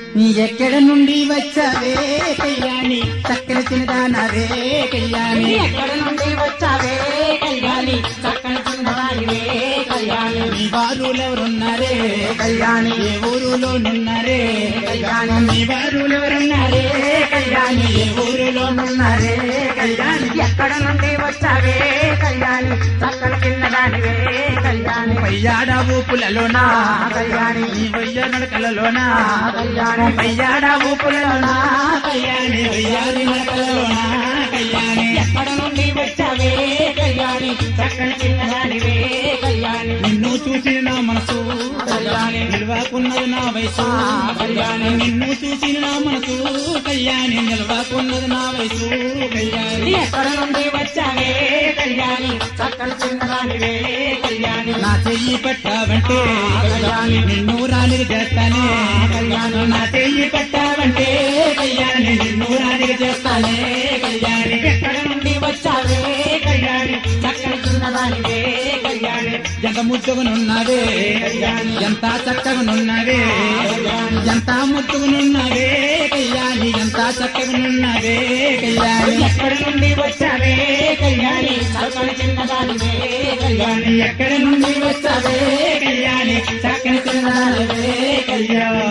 నీ ఎక్కడ నుండి వచ్చావే కళ్యాణి చక్కని చిన్నదానవే కళ్యాణి ఎక్కడ నుండి వచ్చావే కళ్యాణి చక్కని చిన్నదానివే కళ్యాణి నీ వారులెవరున్నారే కళ్యాణి ఏ ఊరులోనున్నారే కళ్యాణి నీ వారులెవరున్నారే కళ్యాణి ఏ ఊరులోనున్నారే కళ్యాణి ఎక్కడ నుండి వచ్చావే కళ్యాణి చక్కని చిన్నదానివే కళ్యాణి పయ్యాడ ఊపులలోనా కళ్యాణి నీ వయ్య నడకలలోనా కళ్యాణి పయ్యాడ ఊపులలోనా కళ్యాణి వయ్యారి నడకలలోనా కళ్యాణి ఎక్కడ నుండి వచ్చావే కళ్యాణి చక్కని చిన్నదానివే కళ్యాణి నిన్ను చూసి నా మనసు కళ్యాణి నిల్వకున్నది నా వయసు కళ్యాణి నిన్ను చూసి నా మనసు కళ్యాణి నిల్వకున్నది నా వయసు కళ్యాణి ఎక్కడ నుండి వచ్చావే కళ్యాణి చక్కని చిన్నదానివే కళ్యాణి నా చెయ్యి పట్టావంటే కళ్యాణి నిన్ను రాణిగా చేస్తానే కళ్యాణి నా చెయ్యి పట్టావంటే కళ్యాణి నిన్ను రాణిగా చేస్తానే కళ్యాణి ఎక్కడ నుండి వచ్చావే కళ్యాణి చక్కని చిన్నదానివే కళ్యాణి ఎంత ముద్దుగునున్నావే కళ్యాణి ఎంత చక్కగునున్నావే కళ్యాణి ఎంత ముద్దుగునున్నావే కళ్యాణి ఎంత చక్కగునున్నావే కళ్యాణి ఎక్కడ నుండి వచ్చావే కళ్యాణి చక్కని చిన్నదానివే కళ్యాణి ఎక్కడి నుండి వచ్చావే కళ్యాణి చక్కని చిన్నదానవే కళ్యాణి